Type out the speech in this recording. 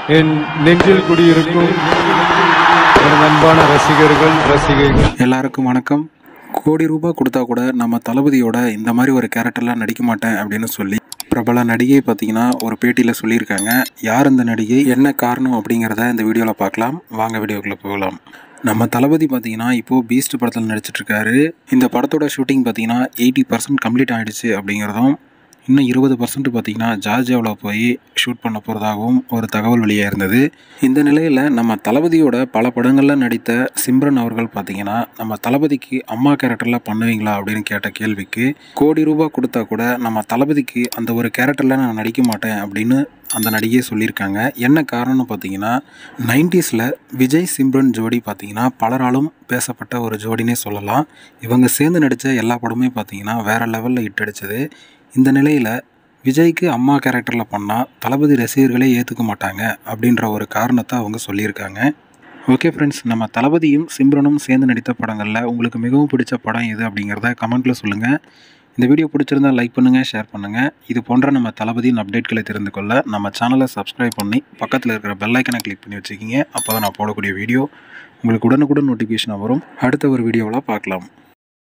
என் நெஞ்சில் குடியிருக்கும் எனது அன்பான ரசிகர்கள் ரசிகைகள் எல்லாருக்கும் வணக்கம் கோடி ரூபாய் கொடுத்தா கூட நம்ம தளபதியோட இந்த மாதிரி ஒரு கேரக்டர்லாம் நடிக்க மாட்டேன் அப்படின்னு சொல்லி பிரபல நடிகை பார்த்தீங்கன்னா ஒரு பேட்டியில் சொல்லியிருக்காங்க யார் இந்த நடிகை என்ன காரணம் அப்படிங்கிறத இந்த வீடியோவில் பார்க்கலாம் வாங்க வீடியோக்குள்ளே போகலாம் நம்ம தளபதி பார்த்தீங்கன்னா இப்போது பீஸ்ட் படத்தில் நடிச்சிட்டு இருக்காரு இந்த படத்தோட ஷூட்டிங் பார்த்தீங்கன்னா எயிட்டி பர்சன்ட் கம்ப்ளீட் ஆகிடுச்சு அப்படிங்கிறதும் இன்னும் இருபது பர்சன்ட் பார்த்தீங்கன்னா ஜார்ஜியாவில் போய் ஷூட் பண்ண போகிறதாகவும் ஒரு தகவல் வெளியாக இருந்தது இந்த நிலையில் நம்ம தளபதியோட பல படங்களில் நடித்த சிம்ரன் அவர்கள் பார்த்தீங்கன்னா நம்ம தளபதிக்கு அம்மா கேரக்டரில் பண்ணுவீங்களா அப்படின்னு கேட்ட கேள்விக்கு கோடி ரூபாய் கொடுத்தா கூட நம்ம தளபதிக்கு அந்த ஒரு கேரக்டரில் நான் நடிக்க மாட்டேன் அப்படின்னு அந்த நடிகையே சொல்லியிருக்காங்க என்ன காரணம்னு பார்த்தீங்கன்னா நைன்டிஸில் விஜய் சிம்ரன் ஜோடி பார்த்தீங்கன்னா பலராலும் பேசப்பட்ட ஒரு ஜோடினே சொல்லலாம் இவங்க சேர்ந்து நடித்த எல்லா படமே பார்த்தீங்கன்னா வேறு லெவலில் ஹிட் அடிச்சது இந்த நிலையில் விஜய்க்கு அம்மா கேரக்டரில் பண்ணால் தளபதி ரசிகர்களே ஏற்றுக்க மாட்டாங்க அப்படின்ற ஒரு காரணத்தை அவங்க சொல்லியிருக்காங்க ஓகே ஃப்ரெண்ட்ஸ் நம்ம தளபதியும் சிம்ரனும் சேர்ந்து நடித்த படங்களில் உங்களுக்கு மிகவும் பிடிச்ச படம் எது அப்படிங்கிறத கமெண்ட்டில் சொல்லுங்கள் இந்த வீடியோ பிடிச்சிருந்தா லைக் பண்ணுங்கள் ஷேர் பண்ணுங்கள் இது போன்ற நம்ம தளபதியின் அப்டேட்களை தெரிந்து கொள்ள நம்ம சேனலை சப்ஸ்கிரைப் பண்ணி பக்கத்தில் இருக்கிற பெல் ஐக்கனை கிளிக் பண்ணி வச்சுக்கிங்க அப்போ தான் நான் போடக்கூடிய வீடியோ உங்களுக்கு உடனுக்குடன் நோட்டிஃபிகேஷன் வரும் அடுத்த ஒரு வீடியோவில் பார்க்கலாம்